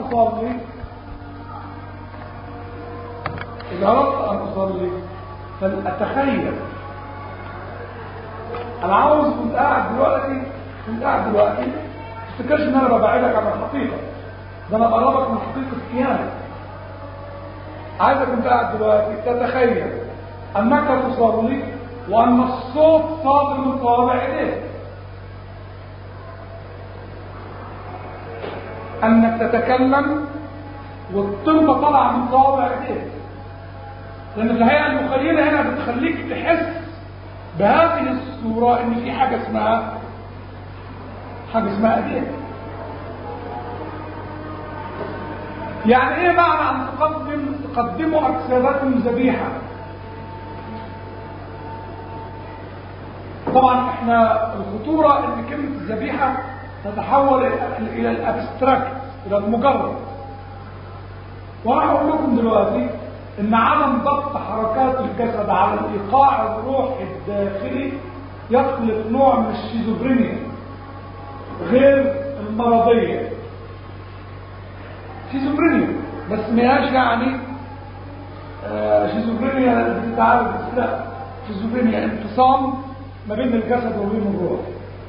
أصلي إذا أردت أن أصلي فلأتخيل أنا عاوز كنت قاعد دلوقتي كنت قاعد دلوقتي ما تفتكرش إن أنا ببعدك عن الحقيقة ده أنا بقربك من حقيقة كيانك عايزك كنت قاعد دلوقتي تتخيل أنك تصلي وأن الصوت صادر من صوابع إيديك أنك تتكلم والطلبة طالعة من صوابع إيديك لأن في الهيئة المخيلة هنا بتخليك تحس بهذه الصورة إن في حاجة اسمها حاجة اسمها إيديك يعني إيه معنى أن تقدم تقدموا أجسادكم ذبيحة طبعا احنا الخطورة ان كلمة الذبيحة تتحول الى الابستراكت الى المجرد وانا اقول لكم دلوقتي ان عدم ضبط حركات الجسد على الايقاع الروحي الداخلي يخلق نوع من الشيزوفرينيا غير المرضية شيزوفرينيا بس ميهاش يعني آه شيزوفرينيا بتتعالج بس لا شيزوفرينيا انفصام ما بين الجسد وبين الروح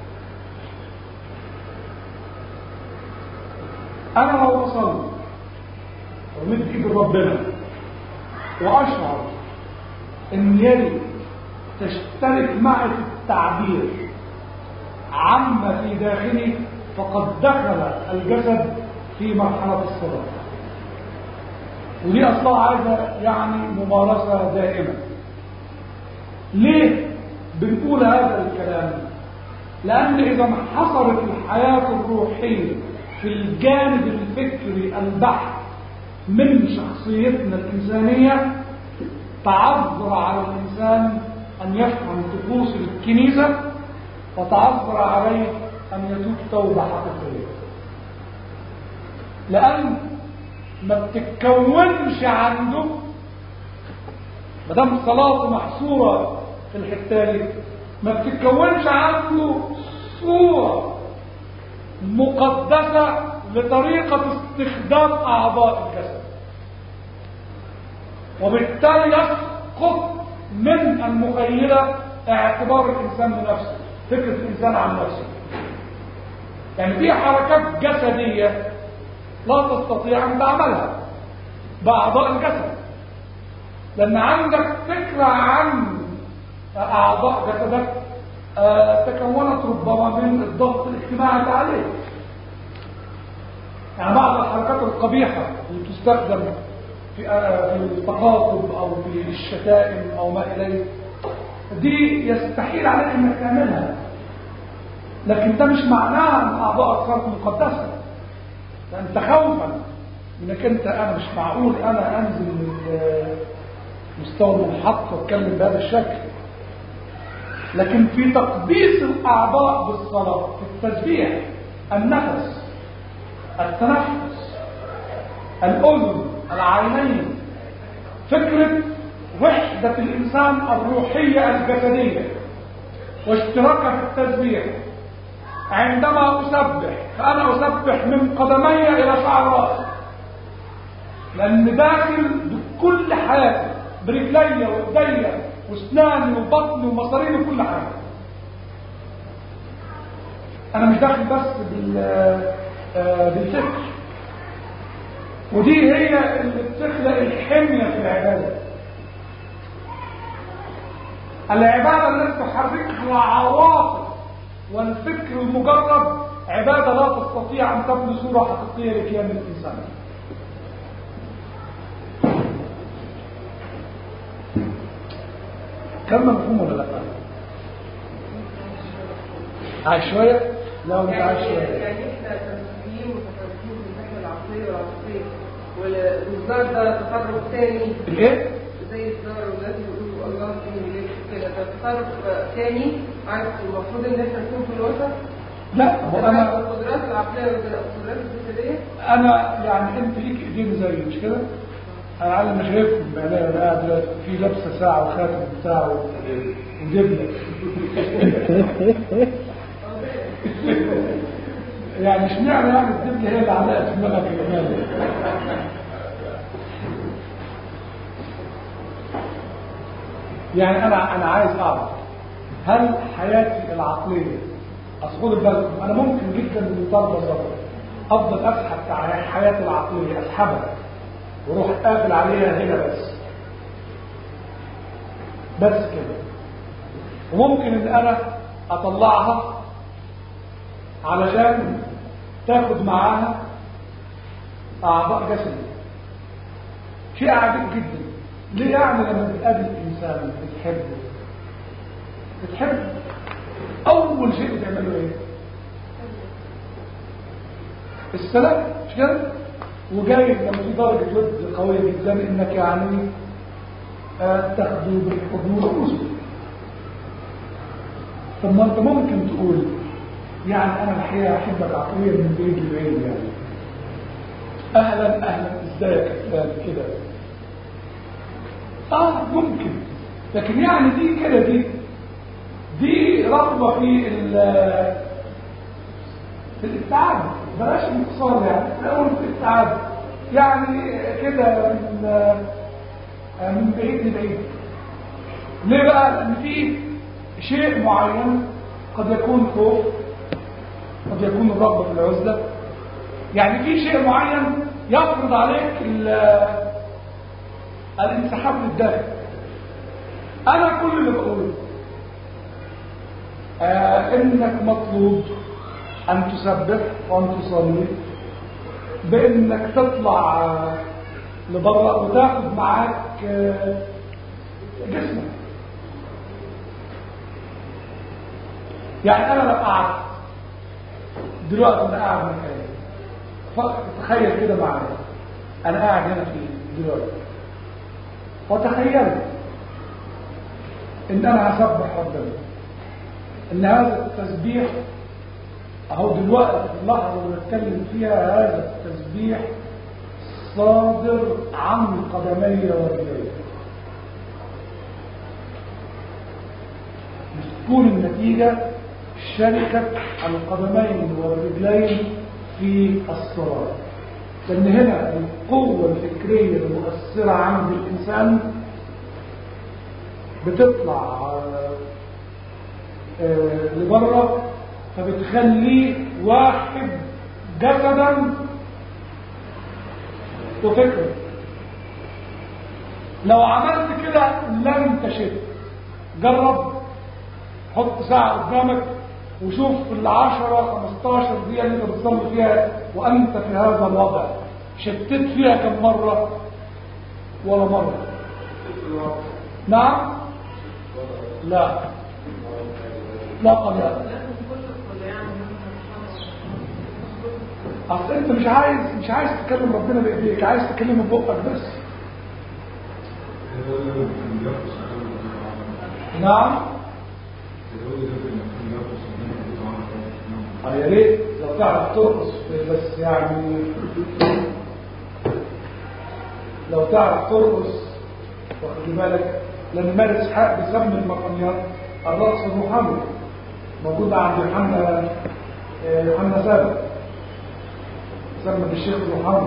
انا لو بصلي ومد ايد ربنا واشعر ان يدي تشترك معي في التعبير عما في داخلي فقد دخل الجسد في مرحلة الصلاة ودي اصلا عايزة يعني ممارسة دائمة ليه بنقول هذا الكلام لأن إذا ما حصلت الحياة الروحية في الجانب الفكري البحث من شخصيتنا الإنسانية تعذر على الإنسان أن يفهم طقوس الكنيسة وتعذر عليه أن يتوب توبة حقيقية لأن ما بتتكونش عنده ما دام صلاته محصورة في الحته دي ما بتتكونش عنده صورة مقدسة لطريقة استخدام أعضاء الجسد وبالتالي يسقط من المخيلة اعتبار الإنسان بنفسه فكرة الإنسان عن نفسه يعني في حركات جسدية لا تستطيع أن تعملها بأعضاء الجسد لأن عندك فكرة عن أعضاء جسدك آه تكونت ربما من الضغط الاجتماعي عليه يعني بعض الحركات القبيحة اللي تستخدم في, آه في التخاطب أو في الشتائم أو ما إليه دي يستحيل عليك انك تعملها لكن ده مش معناها ان اعضائك صارت مقدسه فانت خوفا انك انت انا مش معقول انا انزل من مستوى المنحط واتكلم بهذا الشكل لكن في تقديس الاعضاء بالصلاه في التسبيح النفس التنفس الاذن العينين فكره وحده الانسان الروحيه الجسديه واشتراكها في التسبيح عندما اسبح فانا اسبح من قدمي الى شعر راسي لان داخل بكل حياتي برجلي وايدي واسناني وبطني ومصاريني وكل حاجه انا مش داخل بس بال بالفكر ودي هي اللي بتخلق الحميه في العباده العباده التي تحركها العواطف والفكر المجرد عباده لا تستطيع ان تبني صوره حقيقيه لكيان الانسان كلمة مفهوم ولا لا؟ عايش شوية؟ لا انت عايش شوية يعني احنا تنسيين متفرقين في الناحية العقلية والعاطفية والإصدار ده تصرف ثاني الايه؟ زي إصدار والناس بيقولوا الله فيه ليه كده ده تصرف ثاني عارف المفروض إن احنا نكون في الوسط لا هو انا القدرات العقلية والقدرات الجسدية انا يعني انت ليك ايدين زي مش كده؟ انا على ما شايفكم يعني انا قاعد دلوقتي في لابسه ساعه وخاتم بتاع وجبنه يعني اشمعنى يعني الدبله هي اللي علقت في دماغك كمان يعني انا انا عايز اعرف هل حياتي العقليه اصل خد بالكم انا ممكن جدا من ضربه ضربه افضل اسحب تع- حياتي العقليه اسحبها واروح قافل عليها هنا بس بس كده وممكن ان انا اطلعها علشان تاخد معاها اعضاء جسدي شيء عجيب جدا ليه يعني لما بتقابل انسان بتحبه بتحبه اول شيء بتعمله ايه السلام مش كده وجاي لما في درجه ود قويه جدا انك يعني آه، تاخده بالحضن والرؤوس طب ما انت ممكن تقول يعني انا الحقيقه احبك عقليا من بعيد لبعيد يعني اهلا اهلا ازيك يا فلان كده اه ممكن لكن يعني دي كده دي دي رغبه في ال- في الابتعاد بلاش الانتصار يعني الاول في الابتعاد يعني كده من آه، من بعيد لبعيد ليه بقى لان في شيء معين قد يكون خوف قد يكون الرغبه في العزله يعني في شيء معين يفرض عليك ال- الانسحاب للداخل انا كل اللي بقوله آه انك مطلوب ان تسبح وان تصلي بانك تطلع آه، لبره وتاخد معاك آه، جسمك يعني انا لو قعدت دلوقتي انا قاعد مكاني فتخيل كده معايا انا قاعد هنا في دلوقتي وتخيلت ان انا هسبح ربنا ان هذا التسبيح اهو دلوقتي في اللحظه اللي بتكلم فيها هذا التسبيح صادر عن قدمي ورجلي تكون النتيجه شركه القدمين والرجلين في الصلاه لان هنا القوه الفكريه المؤثره عند الانسان بتطلع آه، آه، لبره فبتخليه واحد جسدا وفكرا لو عملت كده لن تشد جرب حط ساعة قدامك وشوف العشرة 15 دقيقة اللي انت بتصلي فيها وانت في هذا الوضع شتت فيها كم مرة ولا مرة نعم لا لا قبل لازم كل ولا يعني اصل انت مش عايز مش عايز تكلم ربنا بايديك عايز تكلمه ببقك بس نعم اه يا ريت لو تعرف ترقص بس يعني لو تعرف ترقص واخد بالك لان مال اسحاق بيسمي المقاميات الرقص المحمد موجودة عند يوحنا آه، يوحنا سابق سمى بالشيخ محمد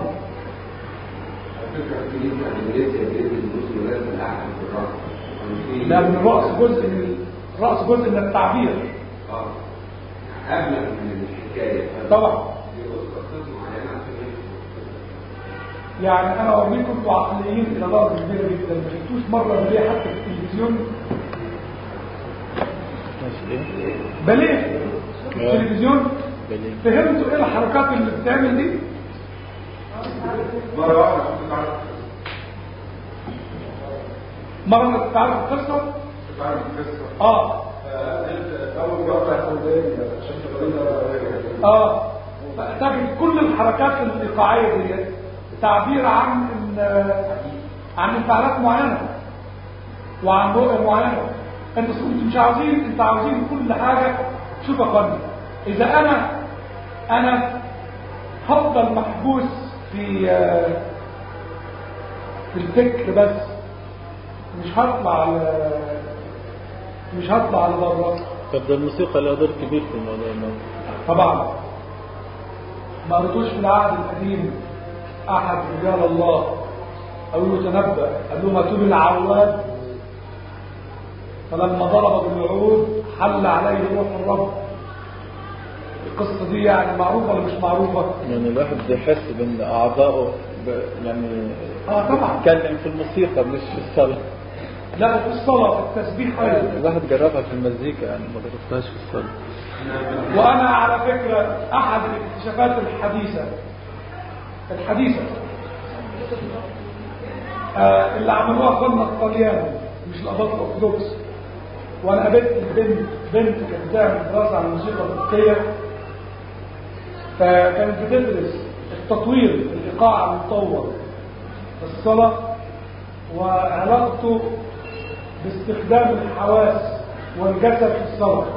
لأن الرأس جزء من الرأس جزء من التعبير أبلغ من الحكاية طبعا قصص معينة يعني انا اوريكم انتوا عقليين الى درجه كبيره جدا ما شفتوش مره باليه حتى في التلفزيون باليه في التلفزيون باليه. فهمتوا ايه الحركات اللي بتعمل دي مرة واحدة كنت تعرف مره انت تعرف القصه كنت تعرف القصة اه أول مرة سودانية عشان تقريبا اه تجد كل الحركات الايقاعيه دي تعبير عن ال- عن انفعالات معينه وعن رؤيه معينه انت كنت مش عاوزين انت عاوزين كل حاجه شوف يا اخوانا اذا انا انا هفضل محبوس في آه، في الفكر بس مش هطلع ل- مش هطلع لبره طب ده الموسيقى لها دور كبير في الموضوع ده طبعا ما قريتوش في العهد القديم احد رجال الله او يتنبأ قال له ما تقول العواد فلما ضرب بالوعود حل عليه روح الرب القصة دي يعني معروفة ولا مش معروفة؟ يعني الواحد بيحس بان اعضائه ب... يعني اه طبعا بتتكلم في الموسيقى مش في الصلاة لا في الصلاة في التسبيح ايضا الواحد جربها في المزيكا يعني ما جربتهاش في الصلاة وانا على فكرة احد الاكتشافات الحديثة الحديثة آه اللي عملوها اخواننا الطليان مش الاباط الارثوذكس وانا قابلت البنت بنت كانت بتعمل دراسة عن الموسيقى التركية فكانت بتدرس التطوير الايقاع المطور في الصلاة وعلاقته باستخدام الحواس والجسد في الصلاة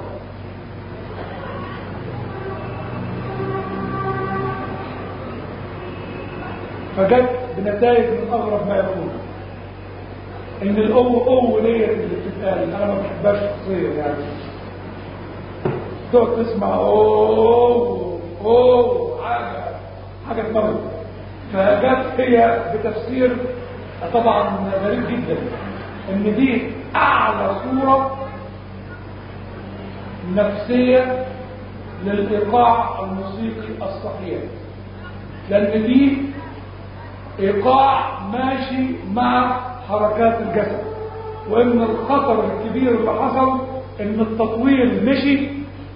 فجت بنتائج من اغرب ما يكون ان الاو او ديت اللي بتتقال انا ما بحبهاش شخصيا يعني تقعد تسمع اوه اوه حاجه حاجه تموت فجت هي بتفسير طبعا غريب جدا ان دي اعلى صوره نفسيه للايقاع الموسيقي الصحيح لان دي ايقاع ماشي مع حركات الجسد وان الخطر الكبير اللي حصل ان التطوير مشي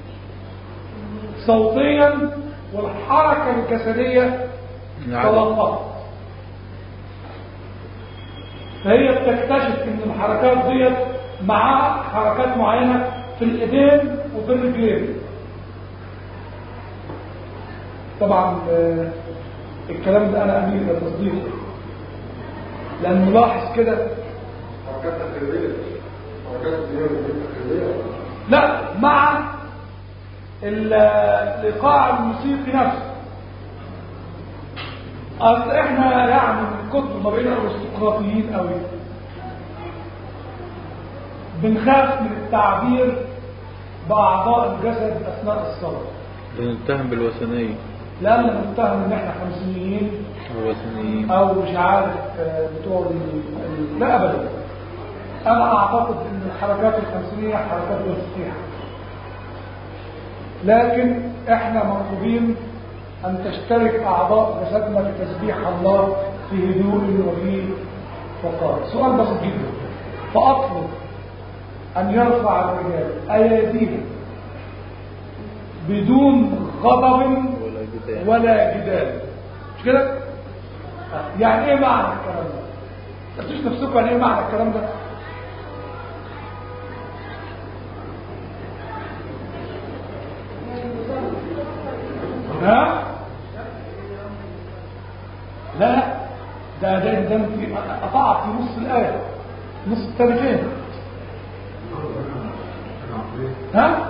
صوتيا والحركة الجسدية تلقت فهي بتكتشف ان الحركات ديت مع حركات معينة في الايدين وفي الرجلين طبعا آه، الكلام ده انا امين لتصديقه لان ملاحظ كده حركات تخيلية حركات تخيلية لا مع ال- الايقاع الموسيقي نفسه اصل احنا يعني من كتر ما بقينا ارستقراطيين قوي بنخاف من التعبير باعضاء الجسد اثناء الصلاه بنتهم بالوثنية لان بنتهم ان احنا خمسينيين الوثنيين او مش عارف آه، بتوع ال- ال- لا ابدا انا اعتقد ان الحركات الخمسينيه حركات غير صحيحه لكن احنا مطلوبين ان تشترك اعضاء جسدنا في تسبيح الله في هدوء وفي وقار سؤال بسيط جدا فاطلب ان يرفع الرجال اياديهم بدون غضب ولا جدال ولا جدال مش كده يعني ايه معنى الكلام ده تفتش نفسكم يعني ايه معنى الكلام ده ها لا ده ده ده انت قطعت في نص الايه نص الثاني فين ها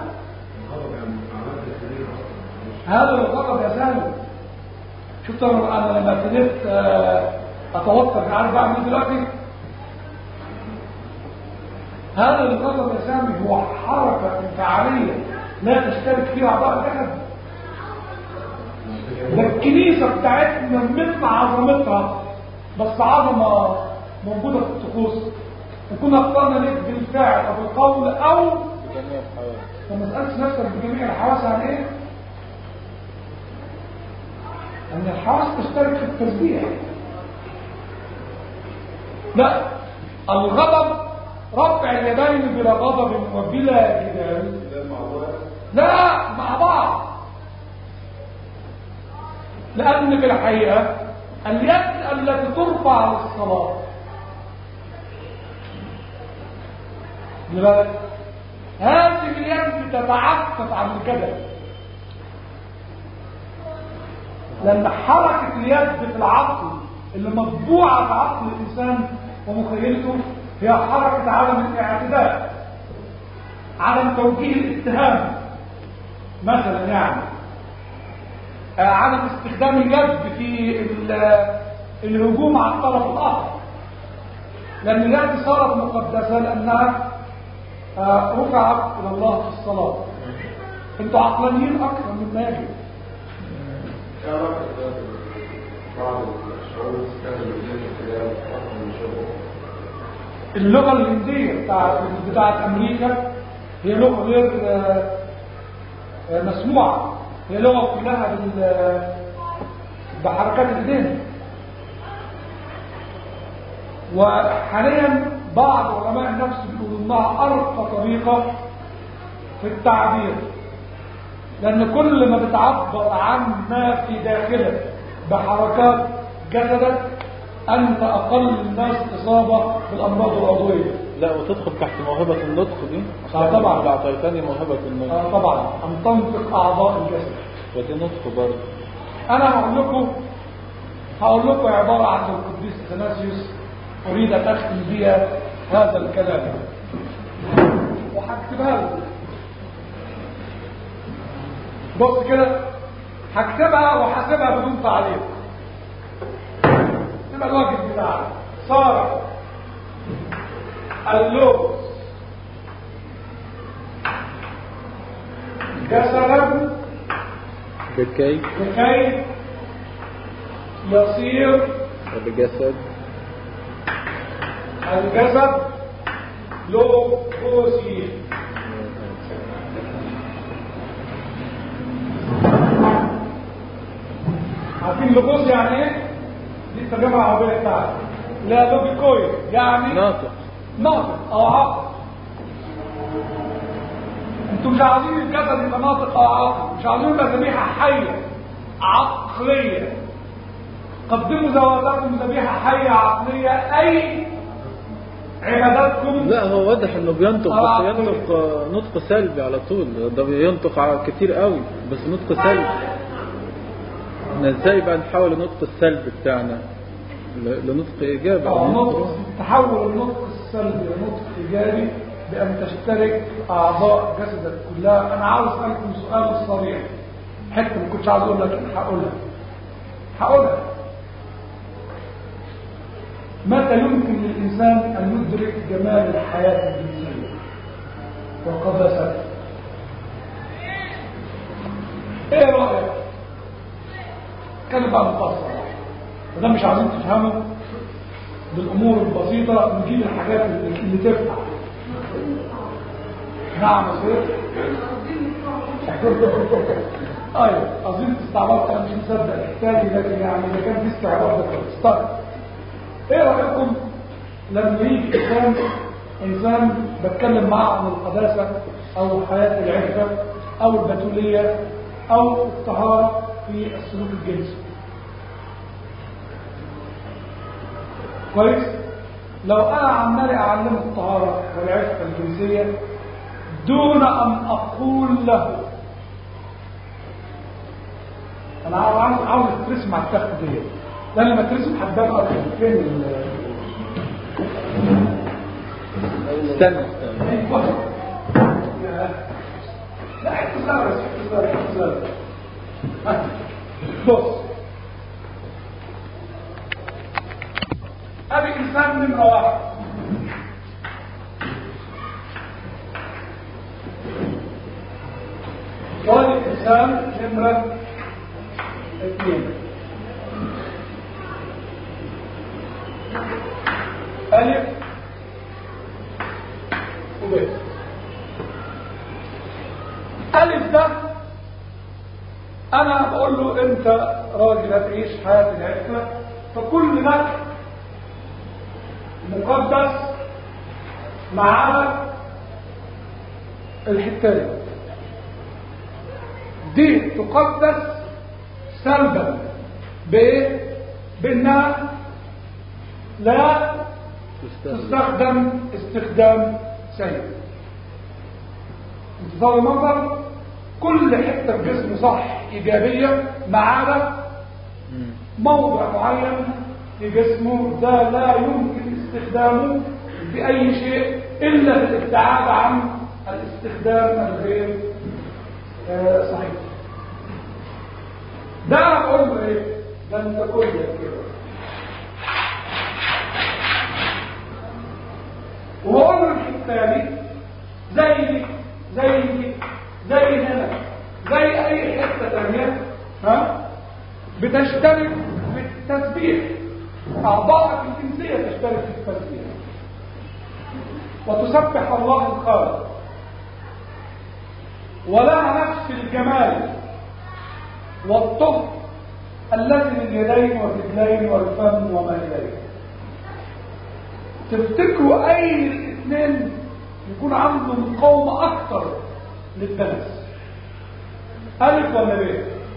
هذا الغضب يا سالم شفت انا أنا لما ابتديت آه، اتوتر عارف بعمل ايه دلوقتي هذا الغضب يا سامي هو حركه انفعاليه لا تشترك فيها اعضاء الجسد ده الكنيسه بتاعتنا مثل عظمتها بس عظمه موجوده في الطقوس وكنا اخترنا ليك بالفعل او بالقول او بجميع الحواس فما تسالش نفسك بجميع الحواس عن ايه ان الحواس تشترك في التسبيح لا الغضب رفع اليدين بلا غضب وبلا جدال لا مع بعض لأن في الحقيقة اليد التي ترفع للصلاة لذلك هذه اليد تتعفف عن الجدل لأن حركة اليد في العقل اللي مطبوعة في عقل الإنسان ومخيلته هي حركة عدم الاعتداء عدم توجيه الاتهام مثلا يعني آه، عدم استخدام اليد في ال- الهجوم على الطرف الآخر لأن اليد صارت مقدسة لأنها آه، رفعت إلى الله في الصلاة انتوا عقلانيين أكثر مما يجب ايه علاقة ده بعض الشعوب تستخدم اللغة كده رقم من شغل اللغة الهندية بتاعت بتاعت أمريكا هي لغة غير آه، آه، مسموعة هي لغة كلها بال بحركات الإيدين وحاليا بعض علماء النفس بيقولوا انها ارقى طريقة في التعبير لان كل ما بتعبر عن ما في داخلك بحركات جسدك انت اقل الناس اصابة بالامراض العضوية لا وتدخل تحت موهبة النطق دي آه طبعا. اللي أعطيتني موهبة النطق آه طبعا ان تنطق اعضاء الجسد ودي نطق برضه انا هقول لكم هقول لكم عبارة عن القديس اثناسيوس اريد ان اختم بها هذا الكلام وهكتبها لكم بص كده هكتبها وهسيبها بدون تعليق يبقى الواجب بتاعنا صار اللغز جسدا بكي لكي يصير وبجسد الجسد لوكوسي عارفين لوكوسي يعني ايه؟ دي الترجمه العربيه بتاعتي لا لوبيكوي يعني ناطق ناطق او عاقل انتوا مش عاوزين الجسد يبقى ناطق او عاقل مش عاوزين يبقى ذبيحه حيه عقليه قدموا ذواتكم ذبيحه حيه عقليه اي عباداتكم لا هو واضح انه بينطق آه، بس ينطق آه، نطق سلبي على طول ده بينطق ع- كتير قوي بس نطق سلبي احنا ازاي بقى نحول النطق السلبي بتاعنا ل- لنطق ايجابي أو أو نطق نطق تحول النطق السلبي لنطق ايجابي بان تشترك اعضاء جسدك كلها انا عاوز اسالكم سؤال صريح حته ما كنتش عاوز اقول لك أنا هقولها هقولها متى يمكن للانسان ان يدرك جمال الحياه الجنسيه وقداستها ايه رايك كان بقى مفصل وده مش عايزين تفهموا بالامور البسيطه نجيب الحاجات اللي اللي تفتح نعم يا سيد ايوه اظن استعباط انا مش مصدق الحكايه لكن يعني اذا كان في استعباط ده كويس طيب ايه رايكم لما يجي انسان انسان بتكلم معاه عن القداسه او حياه العفه او البتوليه او الطهاره في السلوك الجنسي كويس لو انا عمال اعلمه الطهاره والعفه الجنسيه دون ان اقول له انا عاوز عاوز ترسم على التخت دي لان لما ترسم هتبان اكتر فين ال استنى استنى أيوة. يا- لا حته صغيره بس حته صغيره حته صغيره ها. بص ابي انسان نمره واحد وادي انسان نمره اثنين الف وب الف ده انا بقول له انت راجل هتعيش حياه العفه فكل ده مقدس مع الحته دي دي تقدس سلبا بايه بانها لا تستخدم تستخدم استخدام سيء انتظار النظر كل حته في جسمه صح ايجابيه ما عدا مم. موضع معين في جسمه ده لا يمكن استخدامه بأي شيء إلا بالابتعاد عن الاستخدام الغير آه، صحيح ده أقول له إيه؟ ده أنت كلك كده وأقول له الحتة دي زي دي زي دي زي هنا زي أي حتة تانية ها؟ تشترك في التسبيح أعضائك الجنسية تشترك في التسبيح وتسبح الله الخالق ولها نفس الجمال والطهر الذي لليدين والرجلين والفم وما إليه تفتكروا أي الاثنين يكون عنده مقاومة أكثر للدنس ألف ولا ب؟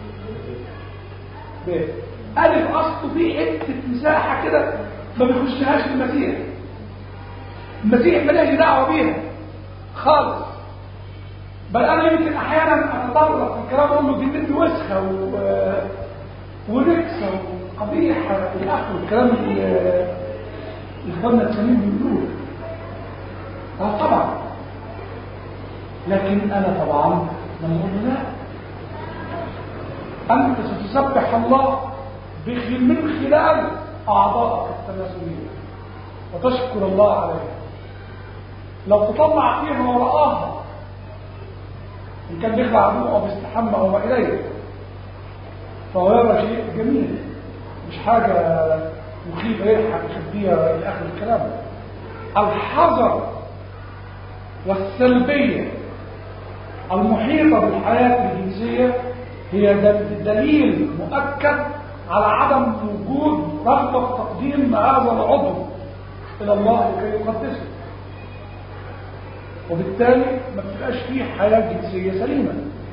ب ألف أصله في حتة مساحة كده ما بيخشهاش المسيح المسيح ملاش دعوة بيها خالص بل أنا يمكن أحيانا أتطرق في الكلام أقول له دي بنت وسخة و... ونكسة وقبيحة إلى آخره الكلام اللي إخواننا التانيين بيقولوه اه طبعا لكن أنا طبعا لما أقول له لا أنت ستسبح الله بخ- من خلال أعضائك التناسلية وتشكر الله عليها لو تطلع فيها ورآها إن كان بيخلع عدو أو بيستحمى أو ما إليه فهو يرى شيء جميل مش حاجة مخيفة يضحك يخبيها إلى آخر الكلام الحذر والسلبية المحيطة بالحياة الجنسية هي دل- دليل مؤكد على عدم وجود رغبة في تقديم هذا العضو إلى الله لكي يقدسه وبالتالي ما بتبقاش فيه حياة جنسية سليمة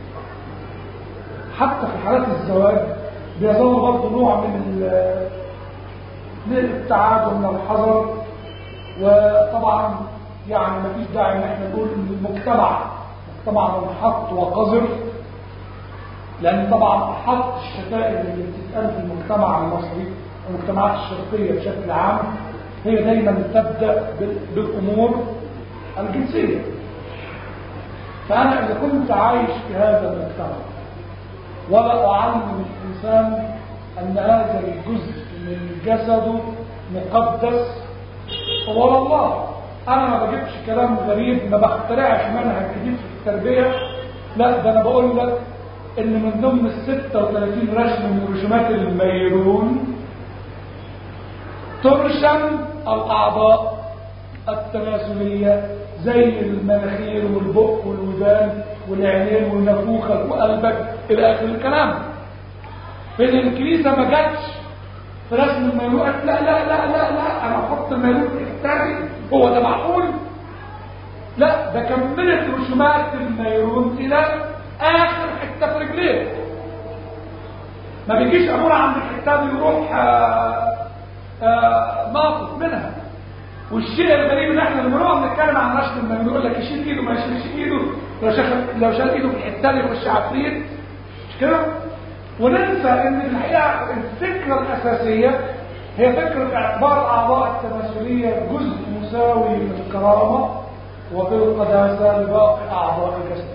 حتى في حالات الزواج بيظل برضه نوع من ال- من الابتعاد ومن الحذر وطبعا يعني ما فيش داعي ان احنا نقول ان المجتمع مجتمع منحط وقذر لان طبعا احط الشتائم اللي بتتقال في المجتمع المصري والمجتمعات الشرقيه بشكل عام هي دايما تبدا بال- بالامور الجنسيه فانا اذا كنت عايش في هذا المجتمع ولا اعلم الانسان ان هذا الجزء من جسده مقدس هو الله انا ما بجيبش كلام غريب ما بخترعش منهج جديد في التربيه لا ده انا بقول لك ان من ضمن ال 36 رسم من رسومات الميرون ترسم الاعضاء التناسليه زي المناخير والبق والودان والعينين والنافوخك وقلبك الى اخر الكلام فإن الكنيسه ما جاتش في رسم الميلون قالت لا لا لا لا لا انا احط الميلون في التاني هو ده معقول لا ده كملت رسومات الميلون الى اخر حته في رجليه ما بيجيش ابونا عند الحته دي يروح آه، آه، ناطط منها والشيء الغريب ان احنا لما نقعد نتكلم عن رسم الميلون يقول لك يشيل ايده ما يشيلش ايده لو شال لو شال ايده في الحته دي يخش عفريت مش كده وننسى ان الحقيقه الفكره الاساسيه هي فكره اعتبار الاعضاء التناسليه جزء مساوي من الكرامه وفي القداسه لباقي اعضاء الجسد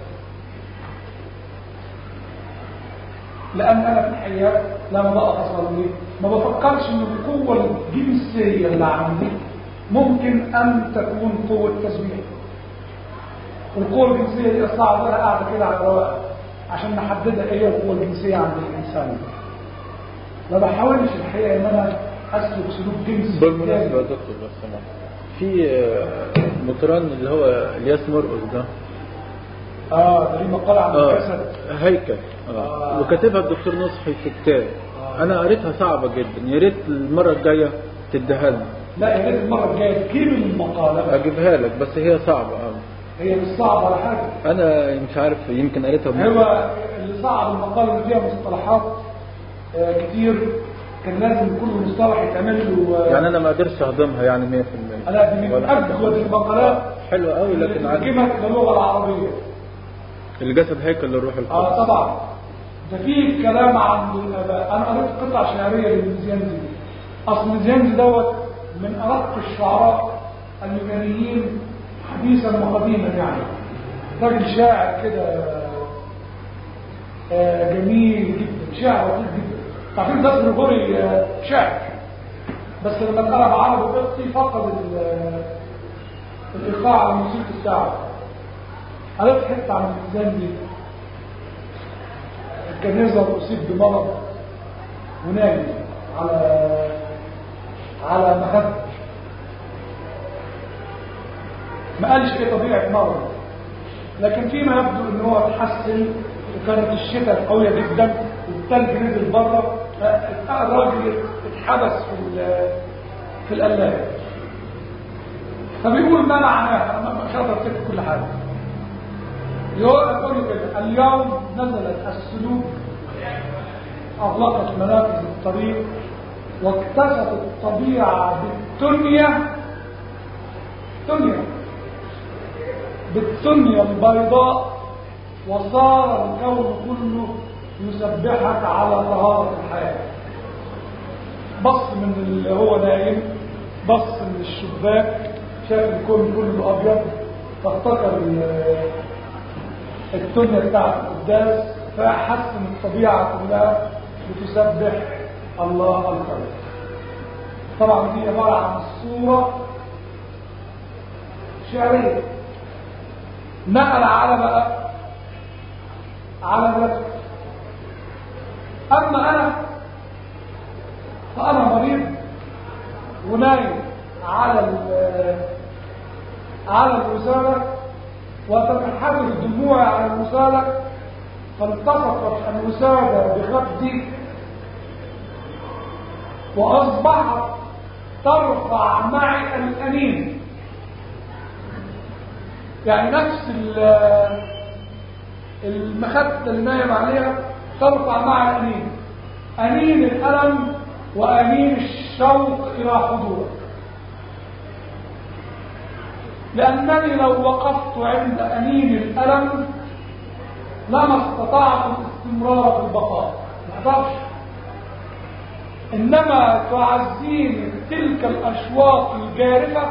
لان انا في الحقيقه لما بقى اصلي ما بفكرش ان القوه الجنسيه اللي عندي ممكن ان تكون قوه تسبيح والقوه الجنسيه دي اصلا عندنا قاعده كده على رواق عشان نحددها ايه هي القوه الجنسيه عند الانسان ما بحاولش الحقيقه ان انا اسلك سلوك جنسي بالمناسبة يا دكتور لو سمحت في آه، مطران اللي هو الياس مرقص ده اه ده ليه مقال عن اه الجسد هيكل اه آه. وكاتبها الدكتور نصحي في كتاب انا قريتها صعبة جدا يا ريت المرة الجاية تديها لنا لا يا ريت المره الجايه تجيب المقاله اجيبها لك بس هي صعبة اه هي مش صعبه ولا حاجه انا مش عارف يمكن قريتها بمرة. هو اللي صعب المقال اللي فيها مصطلحات آه، كتير كان لازم كل مصطلح يتعمل له آه، يعني انا ما قدرتش اهضمها يعني 100% لا دي من ولا حتى اجود المقالات حلوة قوي اللي لكن عن ترجمت الى اللغه العربيه الجسد هيكل للروح القدس اه طبعا ده في كلام عند الاباء انا قريت قطع شعريه للمزيانزي اصل المزيانزي دوت من ارق الشعراء اليونانيين حديثا وقديما يعني راجل شاعر كده آه، جميل جدا شاعر لطيف جدا تعرفين ده غريغوري آه، شاعر بس لما اتقلب عربي قبطي فقد ال- الايقاع الموسيقي بتاعه قريت حته عن الميزان دي كان يظهر اصيب بمرض ونايم على على مخدة ما قالش ايه طبيعة مرض لكن فيما يبدو ان هو اتحسن وكانت الشتاء قوية جدا والثلج نزل بره الراجل اتحبس في ال- في القلاية فبيقول ما معناها انا مش هقدر افتكر كل حاجة يقول يقول كده اليوم نزلت السلوك أغلقت منافذ الطريق واكتست الطبيعة بالدنيا دنيا بالدنيا البيضاء وصار الكون كله يسبحك على طهارة الحياة بص من اللي هو نايم بص من الشباك شاف الكون كله أبيض فافتكر ال- الدنيا بتاعت القداس فحس ان الطبيعة كلها بتسبح الله الخالق طبعا دي عبارة عن صورة شعرية نقل على بقى على نفسه أما أنا فأنا مريض ونايم على ال- على الوسادة وتتحدث دموعي على الوسادة فالتصقت الوسادة بخدي وأصبحت ترفع معي الأنين يعني نفس ال- المخدة اللي نايم عليها ترفع معي الأنين أنين الألم وأنين الشوق إلى حضورك لأنني لو وقفت عند أنين الألم لما استطعت الاستمرار في البقاء ما أقدرش إنما تعزيني تلك الأشواق الجارفة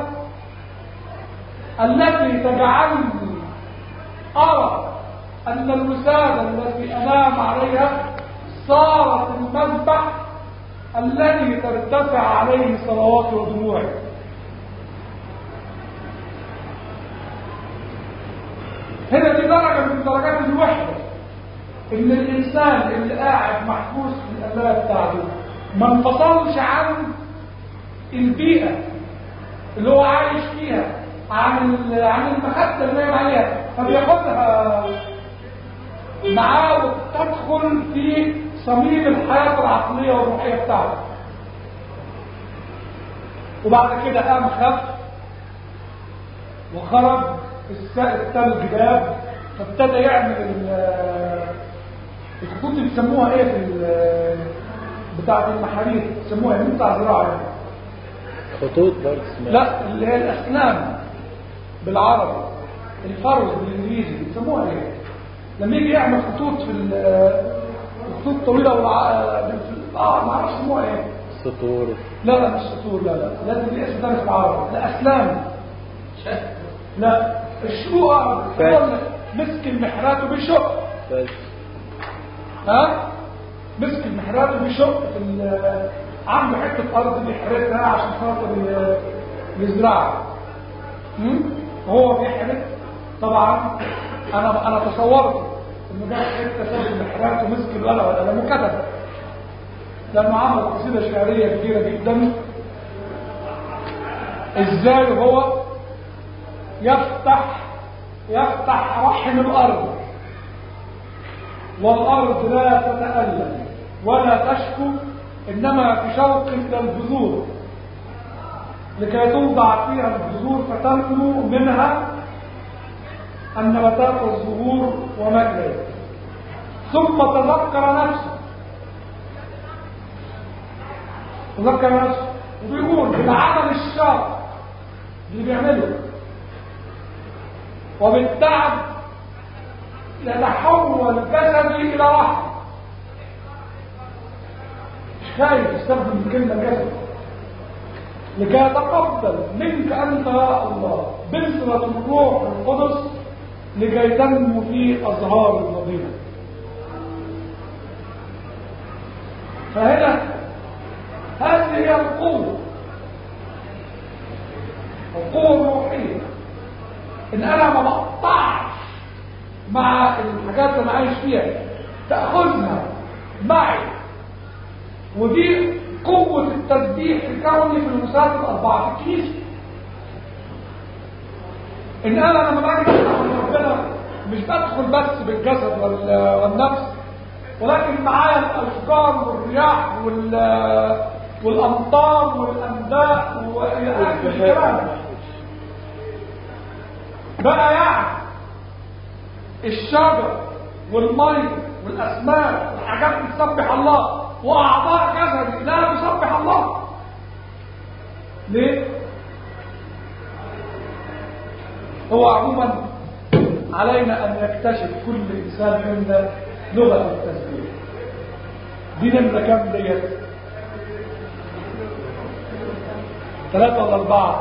التي تجعلني أرى أن الوسادة التي أنام عليها صارت المذبح الذي ترتفع عليه صلواتي ودموعي هنا دي درجة من درجات الوحدة ان الانسان اللي قاعد محبوس في القلاية بتاعته ما انفصلش عن البيئة اللي هو عايش فيها عن ال- عن المخدة اللي نايم عليها فبياخدها معاه وتدخل في صميم الحياة العقلية والروحية بتاعته وبعد كده قام خف وخرج الس- الثلج داب فابتدى يعمل ال- الخطوط اللي بيسموها ايه في ال- بتاعة المحارير بيسموها ايه بتاع الزراعة خطوط برضه اسمها لا اللي هي الاسنان بالعربي الفرز بالانجليزي بيسموها ايه لما يجي يعمل خطوط في ال- الخطوط الطويله والع... في- اه ما اعرفش يسموها ايه سطور لا لا مش سطور لا لا لازم دي اسم ثاني في العربي لا اسلام لا الشقوق فاهم. مسك المحرات وبيشق بس ها مسك المحرات وبيشق في ال- عنده حته ارض بيحرثها عشان خاطر ي- يزرعها هم؟ وهو بيحرث طبعا انا انا تصورت انه ده حته ساب المحرات ومسك الورقه والقلم وكتب لانه عمل قصيده شعريه كبيره جدا ازاي هو يفتح يفتح رحم الارض والأرض لا تتألم ولا تشكو إنما في شوق إلى البذور لكي توضع فيها البذور فتنمو منها النباتات والزهور وما إليه ثم تذكر نفسه تذكر نفسه وبيقول بالعمل الشاق اللي بيعمله وبالتعب يتحول جسدي الى رحم مش خايف يستخدم الكلمه جسد لكي يتقبل منك انت يا الله بنصرة الروح القدس لكي تنمو في ازهار المدينه فهنا هذه هي القوه القوه الروحيه ان انا ما بقطعش مع الحاجات اللي انا عايش فيها تاخذها معي ودي قوة التسبيح الكوني في المساعد الأربعة في الكنيسة إن أنا لما باجي أسمع من ربنا مش بدخل بس بالجسد وال- والنفس ولكن معايا الأشجار والرياح وال والأمطار والأنباء وإلى آخر الكلام بقى يعني الشجر والمي والأسماك والحاجات بتسبح الله وأعضاء جسدي لا تسبح الله ليه؟ هو عموما علينا أن يكتشف كل إنسان منا لغة التسبيح دي نمرة كام ديت؟ ثلاثة ولا أربعة؟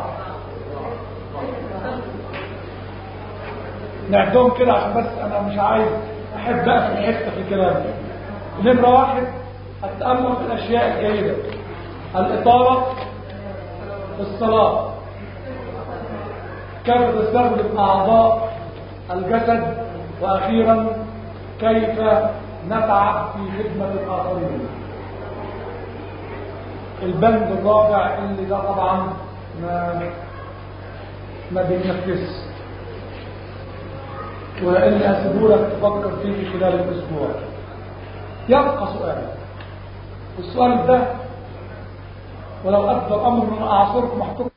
نعدهم كده عشان بس أنا مش عايز أحب أقفل حتة في الكلام نمرة واحد التأمل في الأشياء الجيدة الإطارة في الصلاة كيف تستخدم أعضاء الجسد وأخيرا كيف نتعب في خدمة الآخرين البند الرابع اللي ده طبعا ما ما بيتنفس واللي هسيبهولك تفكر فيه خلال الأسبوع يبقى سؤال السؤال ده ولو أدى الأمر من أعصركم أحطكم